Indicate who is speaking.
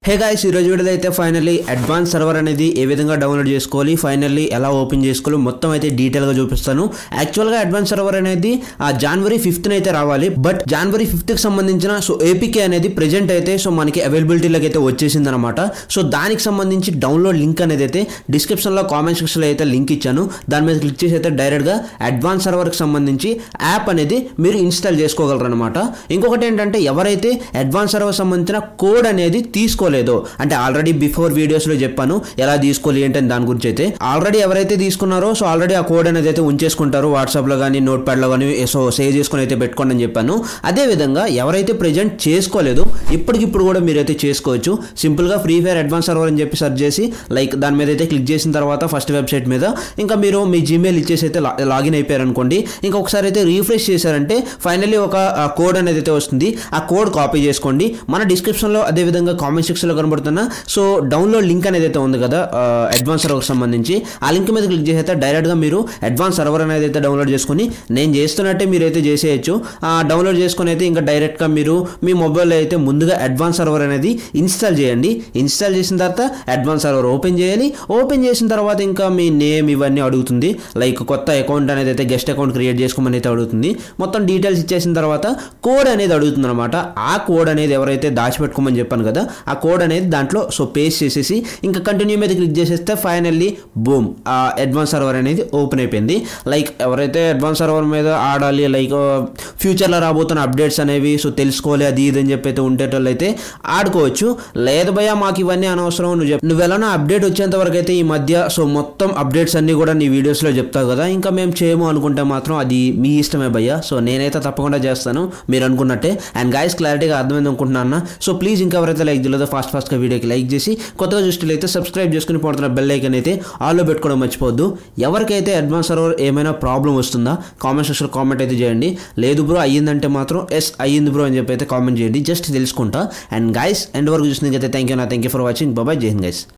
Speaker 1: hey guys ఈ రోజు వీడియోలో అయితే ఫైనల్లీ అడ్వాన్స్ సర్వర్ అనేది ఏ విధంగా డౌన్లోడ్ చేసుకోవాలి ఫైనల్లీ ఎలా ఓపెన్ చేసుకోవాలి మొత్తం అయితే డీటెయిల్గా చూపిస్తాను యాక్చువల్గా అడ్వాన్స్ సర్వర్ అనేది ఆ జనవరి ఫిఫ్త్ అయితే రావాలి బట్ జనవరి ఫిఫ్త్కి సంబంధించిన సో ఏపీకే అనేది ప్రెజెంట్ అయితే సో మనకి అవైలబిలిటీలోకి అయితే వచ్చేసింది అనమాట సో దానికి సంబంధించి డౌన్లోడ్ లింక్ అనేది అయితే డిస్క్రిప్షన్లో కామెంట్ సెక్షన్లో అయితే లింక్ ఇచ్చాను దాని మీద క్లిక్ చేసి అయితే డైరెక్ట్గా అడ్వాన్స్ సర్వర్కి సంబంధించి యాప్ అనేది మీరు ఇన్స్టాల్ చేసుకోగలరు అనమాట ఇంకొకటి ఏంటంటే ఎవరైతే అడ్వాన్స్ సర్వర్ సంబంధించిన కోడ్ అనేది తీసుకోలేదో అంటే ఆల్రెడీ బిఫోర్ వీడియోస్లో చెప్పాను ఎలా తీసుకోవాలి ఏంటని దాని గురించి అయితే ఆల్రెడీ ఎవరైతే తీసుకున్నారో సో ఆల్రెడీ ఆ కోడ్ అనేది అయితే ఉంచేసుకుంటారు వాట్సాప్లో కానీ నోట్ ప్యాడ్లో కానీ సో సేవ్ చేసుకొని అయితే పెట్టుకోండి అని చెప్పాను అదేవిధంగా ఎవరైతే ప్రెజెంట్ చేసుకోలేదు ఇప్పటికిప్పుడు కూడా మీరైతే చేసుకోవచ్చు సింపుల్గా ఫ్రీ ఫైర్ అడ్వాన్స్ సర్వర్ అని చెప్పి సెర్చ్ చేసి లైక్ దాని మీద అయితే క్లిక్ చేసిన తర్వాత ఫస్ట్ వెబ్సైట్ మీద ఇంకా మీరు మీ జీమెయిల్ ఇచ్చేసి అయితే లా- లాగిన్ అయిపోయారు అనుకోండి ఇంకా ఒకసారి అయితే రీఫ్రెష్ చేశారంటే ఫైనల్లీ ఒక కోడ్ అనేది అయితే వస్తుంది ఆ కోడ్ కాపీ చేసుకోండి మన డిస్క్రిప్షన్లో అదేవిధంగా కామెంట్ సెక్షన్లో కనబడుతున్న సో డౌన్లోడ్ లింక్ అనేది అయితే ఉంది కదా అడ్వాన్స్ సర్వర్ సంబంధించి ఆ లింక్ మీద క్లిక్ చేసి అయితే డైరెక్ట్గా మీరు అడ్వాన్స్ సర్వర్ అనేది అయితే డౌన్లోడ్ చేసుకొని నేను చేస్తున్నట్టే మీరు అయితే చేసేయచ్చు ఆ డౌన్లోడ్ చేసుకొని అయితే ఇంకా డైరెక్ట్గా మీరు మీ మొబైల్లో అయితే ముందుగా అడ్వాన్స్ సర్వర్ అనేది ఇన్స్టాల్ చేయండి ఇన్స్టాల్ చేసిన తర్వాత అడ్వాన్స్ సర్వర్ ఓపెన్ చేయాలి ఓపెన్ చేసిన తర్వాత ఇంకా మీ నేమ్ ఇవన్నీ అడుగుతుంది లైక్ కొత్త అకౌంట్ అనేది అయితే గెస్ట్ అకౌంట్ క్రియేట్ చేసుకోమని అయితే అడుగుతుంది మొత్తం డీటెయిల్స్ ఇచ్చేసిన తర్వాత కోడ్ అనేది అడుగుతుంది అనమాట ఆ కోడ్ అనేది ఎవరైతే దాచిపెట్టుకోమని చెప్పాను కదా ఆ కోడ్ అనేది దాంట్లో సో పేస్ట్ చేసేసి ఇంకా కంటిన్యూ మీద క్లిక్ చేసేస్తే ఫైనల్లీ బూమ్ ఆ అడ్వాన్స్ సర్వర్ అనేది ఓపెన్ అయిపోయింది లైక్ ఎవరైతే అడ్వాన్స్ సర్వర్ మీద ఆడాలి లైక్ ఫ్యూచర్లో రాబోతున్న అప్డేట్స్ అనేవి సో తెలుసుకోవాలి అది ఇది అని చెప్పి అయితే ఉండేటోళ్ళు అయితే ఆడుకోవచ్చు లేదు భయ్యా మాకు ఇవన్నీ అనవసరం నువ్వు చెప్ నువ్వు ఎలా అప్డేట్ వచ్చేంత వరకు అయితే ఈ మధ్య సో మొత్తం అప్డేట్స్ అన్ని కూడా నీ వీడియోస్లో చెప్తావు కదా ఇంకా మేము చేయము అనుకుంటే మాత్రం అది మీ ఇష్టమే భయ్యా సో నేనైతే తప్పకుండా చేస్తాను మీరు అనుకున్నట్టే అండ్ గాయస్ క్లారిటీగా అర్థమైంది అనుకుంటున్నాను సో ప్లీజ్ ఇంకా ఎవరైతే లైక్ చేయలేదో ఫాస్ట్ ఫాస్ట్గా వీడియోకి లైక్ చేసి కొత్తగా చూసినట్లయితే సబ్స్క్రైబ్ చేసుకుని పడుతున్న బెల్ ఐకన్ అయితే ఆల్లో పెట్టుకోవడం మర్చిపోవద్దు ఎవరికైతే అడ్వాన్స్ సర్వర్ ఏమైనా ప్రాబ్లం వస్తుందా కామెంట్ సెక్షన్ కామెంట్ అయితే చేయండి లేదు బ్రో అయ్యిందంటే మాత్రం ఎస్ అయ్యింది బ్రో అని చెప్పి అయితే కామెంట్ చేయండి జస్ట్ తెలుసుకుంటా అండ్ గైస్ ఎండ్ వరకు చూసినందుకైతే థ్యాంక్ యూ నా థ్యాంక్ యూ ఫర్ వాచింగ్ బాబాయ్ జై హింద్ గైస్